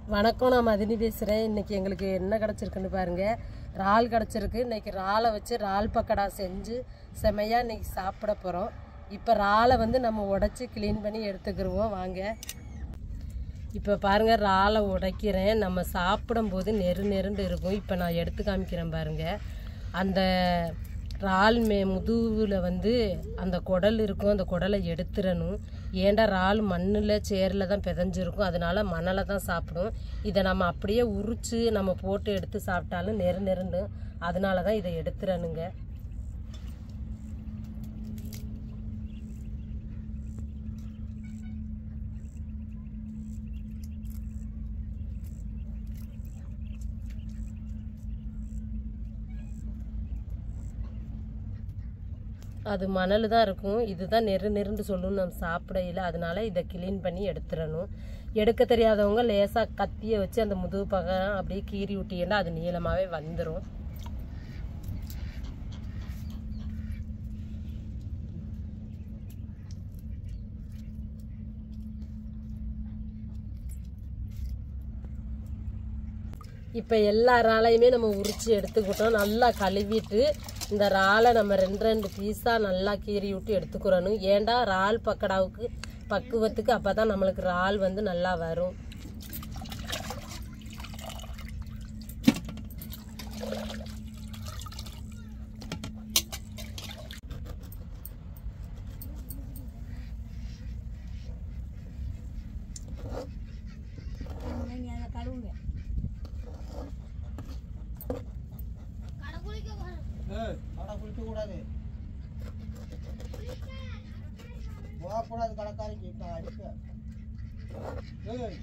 வணக்கம் நான் மதினி பேசுகிறேன் இன்றைக்கி எங்களுக்கு என்ன கிடச்சிருக்குன்னு பாருங்கள் இறால் கிடச்சிருக்கு இன்றைக்கி இறாலை வச்சு இறால் பக்கடா செஞ்சு செமையாக இன்றைக்கி சாப்பிட போகிறோம் இப்போ இறாலை வந்து நம்ம உடச்சி க்ளீன் பண்ணி எடுத்துக்கிருவோம் வாங்க இப்போ பாருங்கள் இறாலை உடைக்கிறேன் நம்ம சாப்பிடும்போது நெரு நெருண்டு இருக்கும் இப்போ நான் எடுத்து காமிக்கிறேன் பாருங்கள் அந்த இறால் மே முதுகில் வந்து அந்த குடல் இருக்கும் அந்த குடலை எடுத்துடணும் ஏன்டா இறால் மண்ணில் சேரில் தான் பிதஞ்சிருக்கும் அதனால மணலை தான் சாப்பிடும் இதை நம்ம அப்படியே உரித்து நம்ம போட்டு எடுத்து சாப்பிட்டாலும் நெரு நெருண்டு அதனால தான் இதை எடுத்துடணுங்க அது மணல் தான் இருக்கும் இதுதான் நெரு நெருண்டு சொல்லணும் நம்ம சாப்பிடையில அதனால இதை க்ளீன் பண்ணி எடுத்துடணும் எடுக்க தெரியாதவங்க லேசாக கத்தியை வச்சு அந்த முதுகு பக்கம் அப்படியே கீறி விட்டீங்கன்னா அது நீளமாகவே வந்துடும் இப்போ எல்லா இறாலையுமே நம்ம உரித்து எடுத்துக்கிட்டோம் நல்லா கழுவிட்டு இந்த இறாலை நம்ம ரெண்டு ரெண்டு பீஸாக நல்லா கீறி விட்டு எடுத்துக்கிறணும் ஏன்டா இறால் பக்கடாவுக்கு பக்குவத்துக்கு அப்போ தான் நம்மளுக்கு இறால் வந்து நல்லா வரும் ஏய், கடை குளிக்க கூடாது போகக்கூடாது கடைக்காரிக்கு இப்ப அடிக்க ஏய்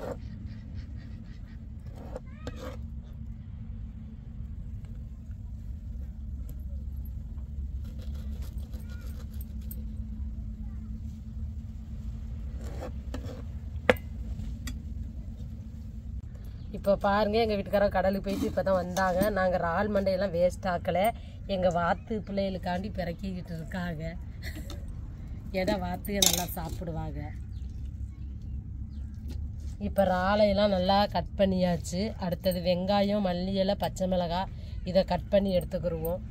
இப்போ பாருங்க எங்கள் வீட்டுக்காரங்க கடலுக்கு போயிட்டு இப்போ தான் வந்தாங்க நாங்கள் இறால் மண்டையெல்லாம் வேஸ்ட் ஆக்கலை எங்கள் வாத்து பிள்ளைகளுக்காண்டி பிறக்கிக்கிட்டு இருக்காங்க ஏன்னா வாத்துக நல்லா சாப்பிடுவாங்க இப்போ இறாலையெல்லாம் நல்லா கட் பண்ணியாச்சு அடுத்தது வெங்காயம் மல்லி இலை பச்சை மிளகாய் இதை கட் பண்ணி எடுத்துக்கிருவோம்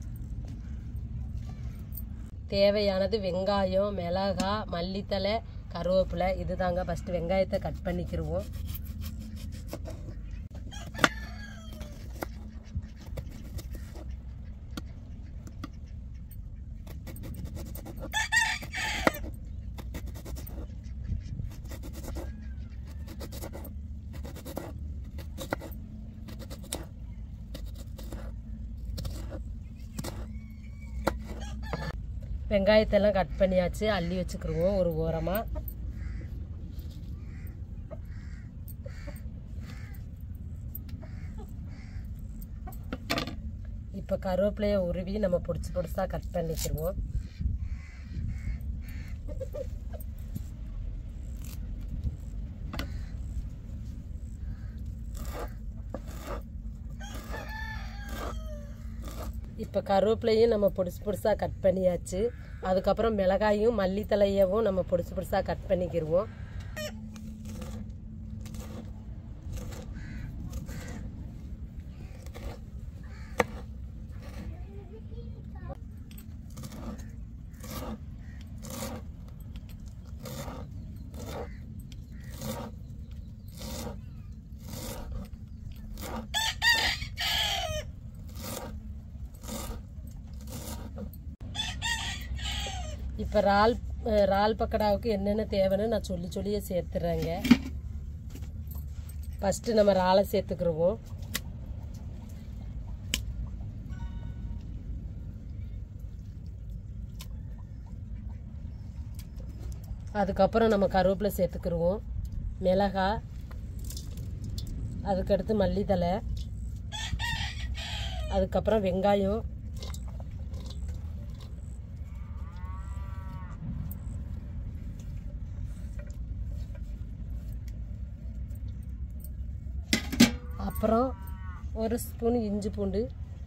தேவையானது வெங்காயம் மிளகாய் மல்லித்தலை கருவேப்பிலை இது தாங்க ஃபஸ்ட்டு வெங்காயத்தை கட் பண்ணிக்கிருவோம் வெங்காயத்தெல்லாம் கட் பண்ணியாச்சு அள்ளி வச்சுக்கிருவோம் ஒரு ஓரமாக இப்போ கருவேப்பிலையை உருவி நம்ம பொடிச்சு பொடிசா கட் பண்ணிக்கிருவோம் இப்போ கருவேப்பிலையும் நம்ம பொடிசு பொடிசாக கட் பண்ணியாச்சு அதுக்கப்புறம் மிளகாயும் மல்லித்தலையவும் நம்ம பொடிசு பொடிசாக கட் பண்ணிக்கிருவோம் இப்போ இறால் அஹ், இறால் பக்கடாவுக்கு என்னென்ன தேவைன்னு நான் சொல்லி சொல்லியே சேர்த்துறேங்க ஃபஸ்ட்டு நம்ம இறாலை சேர்த்துக்கிருவோம் அதுக்கப்புறம் நம்ம கருவேப்பிலை சேர்த்துக்கிருவோம் மிளகாய் அதுக்கடுத்து மல்லித்தலை அதுக்கப்புறம் வெங்காயம் அப்புறம் ஒரு ஸ்பூன் இஞ்சி பூண்டு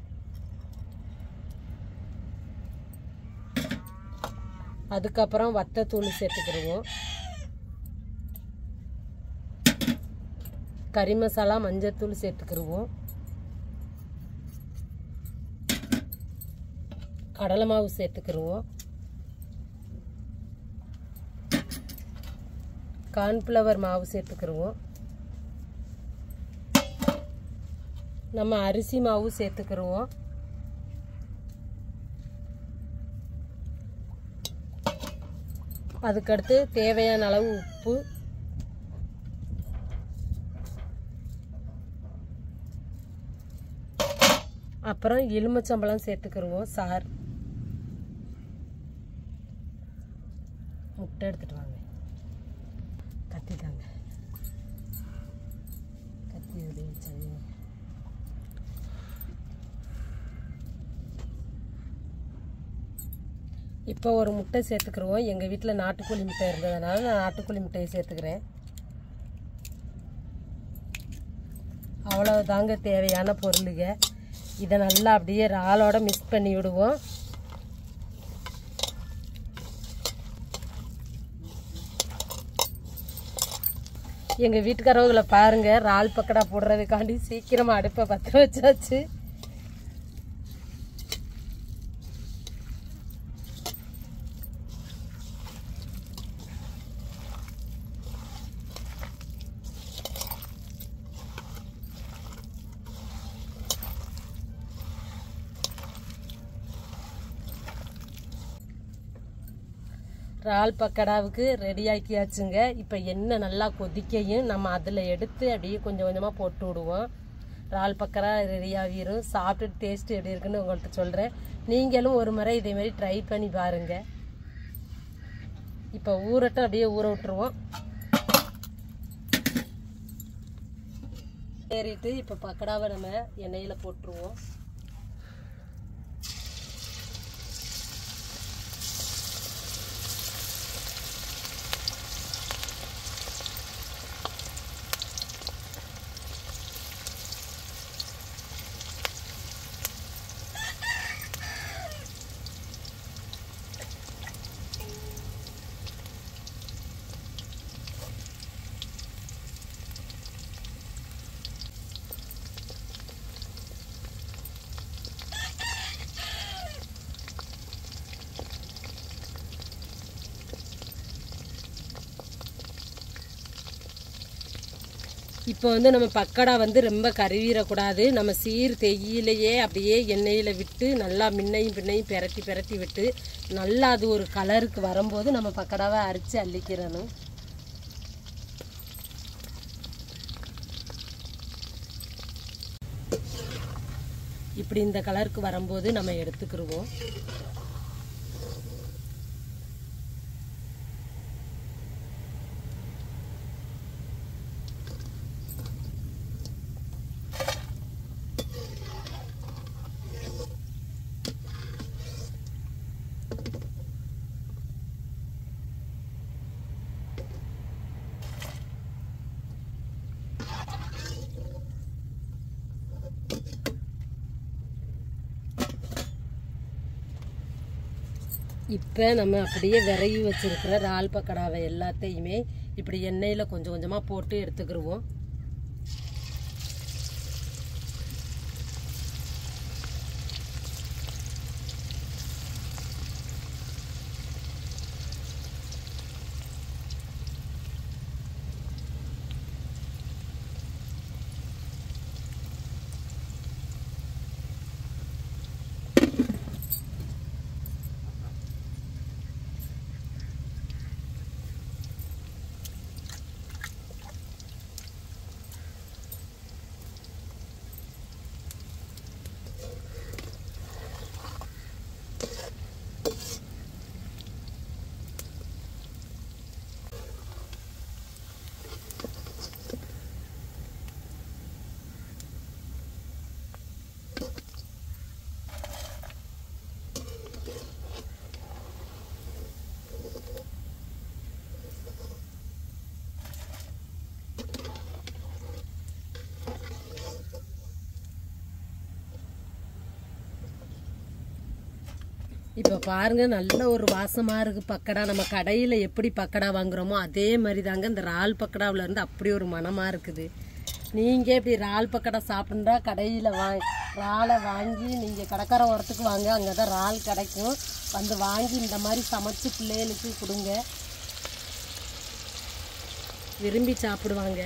அதுக்கப்புறம் வத்தத்தூள் சேர்த்துக்கிடுவோம் கறி மசாலா மஞ்சத்தூள் சேர்த்துக்கிருவோம் கடலை மாவு சேர்த்துக்கிருவோம் கார்ன்ஃப்ளவர் மாவு சேர்த்துக்கிருவோம் நம்ம அரிசி மாவு சேர்த்துக்கிருவோம் அதுக்கடுத்து தேவையான அளவு உப்பு அப்புறம் எலுமிச்சம்பழம் சேர்த்துக்கிருவோம் சார் முட்டை எடுத்துட்டு வாங்க கத்தி தாங்க கத்தி உடைய வச்சாங்க இப்போ ஒரு முட்டை சேர்த்துக்கிருவோம் எங்கள் வீட்டில் நாட்டுக்கோழி முட்டை இருந்ததுனால நான் நாட்டுக்கோழி முட்டையை சேர்த்துக்கிறேன் அவ்வளோ தாங்க தேவையான பொருளுங்க இதை நல்லா அப்படியே இறாலோட மிக்ஸ் பண்ணி விடுவோம் எங்கள் வீட்டுக்காரவங்களை பாருங்க இறால் பக்கடா போடுறதுக்காண்டி சீக்கிரமாக அடுப்பை பற்ற வச்சாச்சு இறால் பக்கடாவுக்கு ரெடி ஆக்கியாச்சுங்க இப்போ எண்ணெய் நல்லா கொதிக்கையும் நம்ம அதில் எடுத்து அப்படியே கொஞ்சம் கொஞ்சமாக போட்டு விடுவோம் இறால் பக்கடா ரெடி ஆகிரும் சாப்பிட்டுட்டு டேஸ்ட் எப்படி இருக்குன்னு உங்கள்கிட்ட சொல்கிறேன் நீங்களும் ஒரு முறை இதே மாதிரி ட்ரை பண்ணி பாருங்கள் இப்போ ஊறட்டும் அப்படியே ஊற விட்டுருவோம் ஏறிட்டு இப்போ பக்கடாவை நம்ம எண்ணெயில் போட்டுருவோம் இப்போ வந்து நம்ம பக்கடா வந்து ரொம்ப கருவிடக்கூடாது நம்ம சீர் தேயிலையே அப்படியே எண்ணெயில் விட்டு நல்லா முன்னையும் பின்னையும் பெரட்டி பெரட்டி விட்டு நல்லா அது ஒரு கலருக்கு வரும்போது நம்ம பக்கடாவை அரிச்சு அள்ளிக்கிறணும் இப்படி இந்த கலருக்கு வரும்போது நம்ம எடுத்துக்கிருவோம் இப்போ நம்ம அப்படியே விரவி வச்சிருக்கிற இறால் பக்கடாவை எல்லாத்தையுமே இப்படி எண்ணெயில் கொஞ்சம் கொஞ்சமாக போட்டு எடுத்துக்கிருவோம் இப்போ பாருங்க நல்ல ஒரு வாசமா இருக்கு பக்கடா நம்ம கடையில் எப்படி பக்கடா வாங்குறோமோ அதே மாதிரி தாங்க இந்த இறால் பக்கடாவுல இருந்து அப்படி ஒரு மனமா இருக்குது நீங்கள் இப்படி இறால் பக்கடை சாப்பிட்றா கடையில் வா இறாலை வாங்கி நீங்கள் கடைக்கார உரத்துக்கு வாங்க அங்கே தான் இறால் கிடைக்கும் வந்து வாங்கி இந்த மாதிரி சமைச்சு பிள்ளைகளுக்கு கொடுங்க விரும்பி சாப்பிடுவாங்க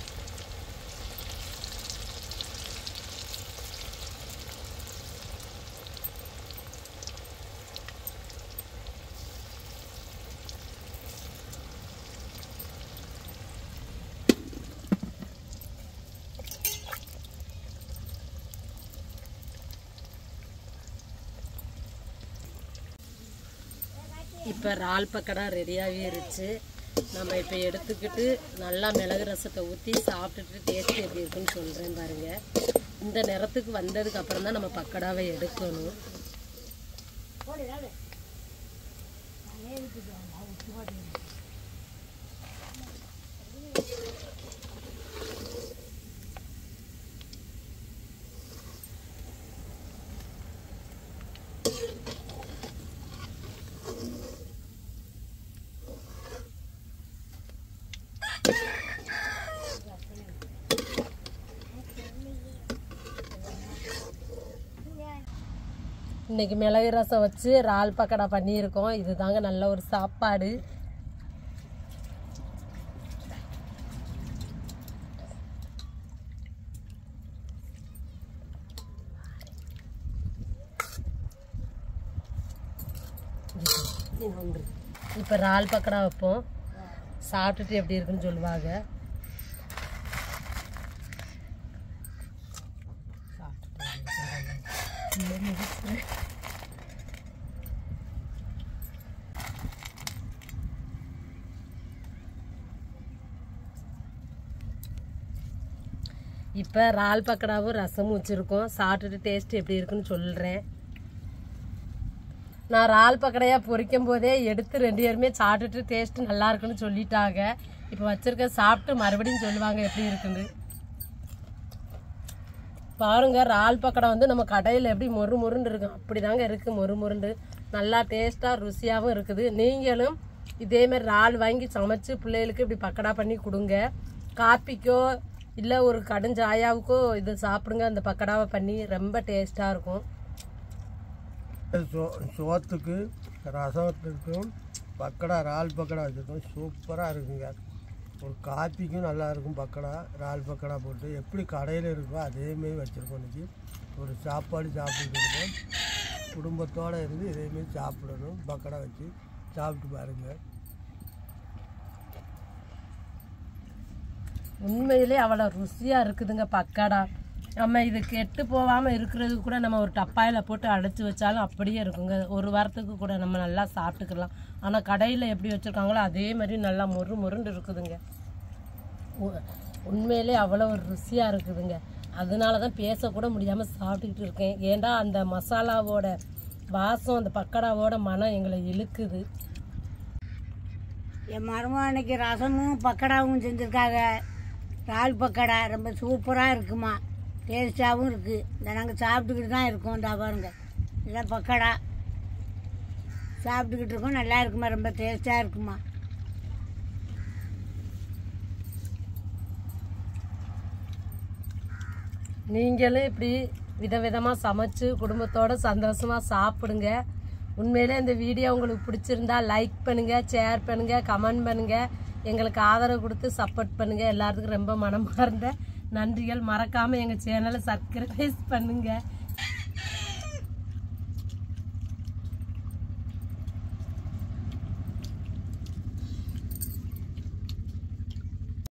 இப்போ இறால் பக்கடா ரெடியாகவே இருந்துச்சு நம்ம இப்போ எடுத்துக்கிட்டு நல்லா மிளகு ரசத்தை ஊற்றி சாப்பிட்டுட்டு டேஸ்ட் எப்படி இருக்குன்னு சொல்கிறேன் பாருங்கள் இந்த நிறத்துக்கு வந்ததுக்கு அப்புறம் தான் நம்ம பக்கடாவை எடுக்கணும் இன்னைக்கு மிளகு ரசம் வச்சு இறால் பக்கடா பண்ணியிருக்கோம் இதுதாங்க நல்ல ஒரு சாப்பாடு இப்போ இறால் பக்கடா வைப்போம் சாப்பிட்டுட்டு எப்படி இருக்குன்னு சொல்லுவாங்க இப்போ இறால் பக்கடாவும் ரசமும் வச்சுருக்கோம் சாப்பிட்டுட்டு டேஸ்ட் எப்படி இருக்குன்னு சொல்கிறேன் நான் இறால் பக்கடையாக பொரிக்கும் போதே எடுத்து ரெண்டு பேருமே சாப்பிட்டுட்டு டேஸ்ட் நல்லா இருக்குன்னு சொல்லிட்டாங்க இப்போ வச்சிருக்க சாப்பிட்டு மறுபடியும் சொல்லுவாங்க எப்படி இருக்குன்னு பாருங்க இறால் பக்கடை வந்து நம்ம கடையில் எப்படி மொறு மொறுன்னு இருக்கும் அப்படி தாங்க இருக்குது மொறு மொறுண்டு நல்லா டேஸ்ட்டாக ருசியாகவும் இருக்குது நீங்களும் இதே மாதிரி இறால் வாங்கி சமைச்சு பிள்ளைகளுக்கு இப்படி பக்கடா பண்ணி கொடுங்க காப்பிக்கோ இல்லை ஒரு கடுஞ்சாயாவுக்கோ இது சாப்பிடுங்க அந்த பக்கடாவை பண்ணி ரொம்ப டேஸ்ட்டாக இருக்கும் சோ சோத்துக்கு ரசத்துக்கும் பக்கடா இறால் பக்கடா வச்சுருக்கோம் சூப்பராக இருக்குங்க ஒரு காப்பிக்கும் நல்லா இருக்கும் பக்கடா இறால் பக்கடா போட்டு எப்படி கடையில் இருக்கோ அதேமாரி வச்சுருக்கோம் இன்னைக்கு ஒரு சாப்பாடு சாப்பிட்டுருக்கோம் குடும்பத்தோடு இருந்து இதேமாரி சாப்பிடணும் பக்கடா வச்சு சாப்பிட்டு பாருங்கள் உண்மையிலே அவ்வளோ ருசியாக இருக்குதுங்க பக்கடா நம்ம இது கெட்டு போகாமல் இருக்கிறதுக்கு கூட நம்ம ஒரு டப்பாயில் போட்டு அடைச்சி வச்சாலும் அப்படியே இருக்குங்க ஒரு வாரத்துக்கு கூட நம்ம நல்லா சாப்பிட்டுக்கலாம் ஆனால் கடையில் எப்படி வச்சுருக்காங்களோ அதே மாதிரி நல்லா மொறு மொறுண்டு இருக்குதுங்க உ- உண்மையிலே அவ்வளோ ஒரு ருசியாக இருக்குதுங்க அதனால தான் பேசக்கூட முடியாமல் சாப்பிட்டுக்கிட்டு இருக்கேன் ஏன்டா அந்த மசாலாவோட வாசம் அந்த பக்கடாவோட மனம் எங்களை இழுக்குது என் மருமகன் அன்னைக்கு ரசமும் பக்கடாவும் செஞ்சுருக்காங்க இறால் பக்கடா ரொம்ப சூப்பராக இருக்குமா டேஸ்டாகவும் இருக்குது இந்த நாங்கள் சாப்பிட்டுக்கிட்டு தான் இருக்கோம் இந்த பாருங்க இதான் பக்கடா சாப்பிட்டுக்கிட்டு இருக்கோம் நல்லா இருக்குமா ரொம்ப டேஸ்ட்டாக இருக்குமா நீங்களும் இப்படி விதவிதமாக சமைச்சு குடும்பத்தோட சந்தோஷமாக சாப்பிடுங்க உண்மையிலே இந்த வீடியோ உங்களுக்கு பிடிச்சிருந்தா லைக் பண்ணுங்க ஷேர் பண்ணுங்க கமெண்ட் பண்ணுங்க எங்களுக்கு ஆதரவு கொடுத்து சப்போர்ட் பண்ணுங்க எல்லாத்துக்கும் ரொம்ப மனமார்ந்த நன்றிகள் மறக்காம எங்க சேனலை சப்ஸ்கிரைப் பண்ணுங்க